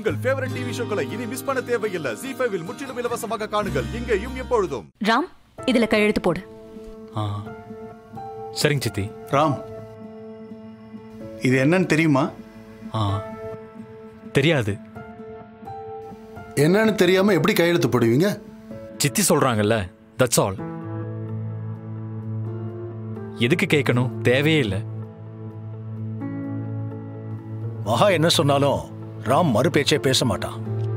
உங்கள் favourite TV ஷோக்களை இனி miss பண்ண தேவையில்லை ஜி ஃபைவில் முற்றிலும் இலவசமாக காணுங்கள் இங்கேயும் எப்பொழுதும் ராம் இதுல கையெழுத்து போடு ஆ சரிங்க சித்தி ராம் இது என்னன்னு தெரியுமா ஆ தெரியாது என்னன்னு தெரியாம எப்படி கையெழுத்து போடுவீங்க சித்தி சொல்றாங்கல்ல தட்ஸ் ஆல் எதுக்கு கேட்கணும் தேவையே இல்லை மகா என்ன சொன்னாலும் ராம் மறு பேச்சே பேச மாட்டான்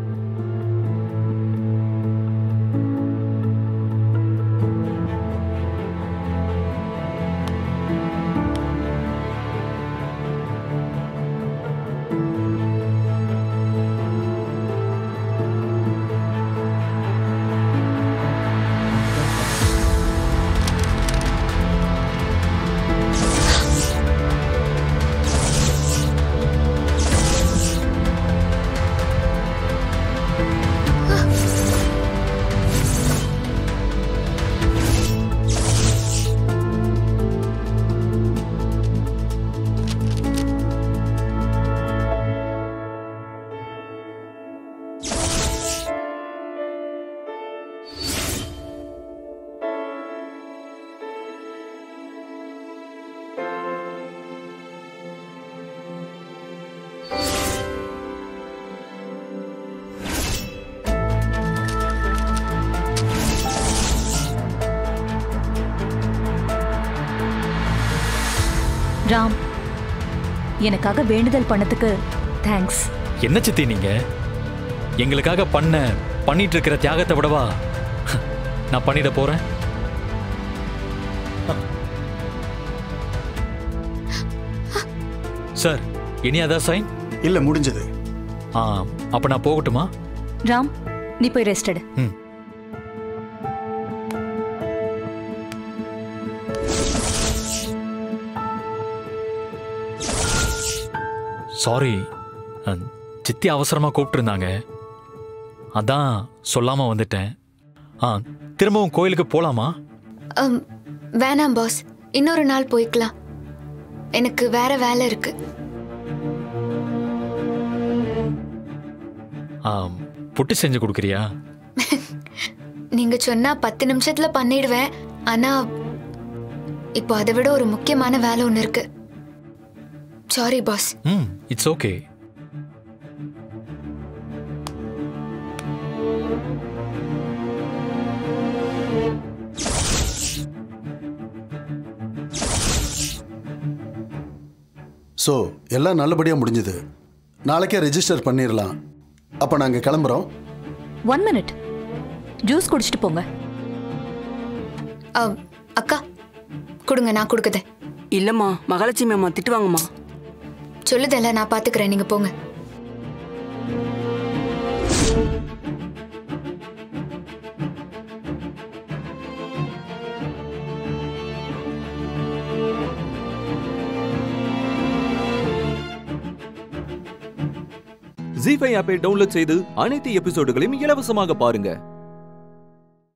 ராம் எனக்காக வேண்டுதல் பண்ணதுக்கு தேங்க்ஸ் என்ன சித்தி நீங்க எங்களுக்காக பண்ண பண்ணிட்டு இருக்கிற தியாகத்தை விடவா நான் பண்ணிட போறேன் சார் இனி அதான் சைன் இல்ல முடிஞ்சது ஆ அப்ப நான் போகட்டுமா ராம் நீ போய் ரெஸ்ட் எடு ம் சாரி சித்தி அவசரமா கூப்பிட்டுருந்தாங்க அதான் சொல்லாம வந்துட்டேன் ஆ திரும்பவும் கோயிலுக்கு போலாமா அம், வேணாம் பாஸ் இன்னொரு நாள் போய்க்கலாம் எனக்கு வேற வேலை இருக்கு ஆ, புட்டு செஞ்சு கொடுக்குறியா நீங்க சொன்னா பத்து நிமிஷத்துல பண்ணிடுவேன் ஆனா இப்போ அதை விட ஒரு முக்கியமான வேலை ஒன்று இருக்கு sorry boss hmm it's okay so எல்லாம் நல்லபடியா முடிஞ்சது நாளைக்கே ரெஜிஸ்டர் பண்ணிடலாம் அப்ப நாங்க கிளம்புறோம் ஒன் மினிட் ஜூஸ் குடிச்சிட்டு போங்க அம், அக்கா கொடுங்க நான் கொடுக்குதேன் இல்லம்மா மகாலட்சுமி அம்மா திட்டுவாங்கம்மா சொல்லுதல்ல நான் பாத்துக்கிறேன் நீங்க போங்க ஜி ஃபைவ் ஆப்பை டவுன்லோட் செய்து அனைத்து எபிசோடுகளையும் இலவசமாக பாருங்க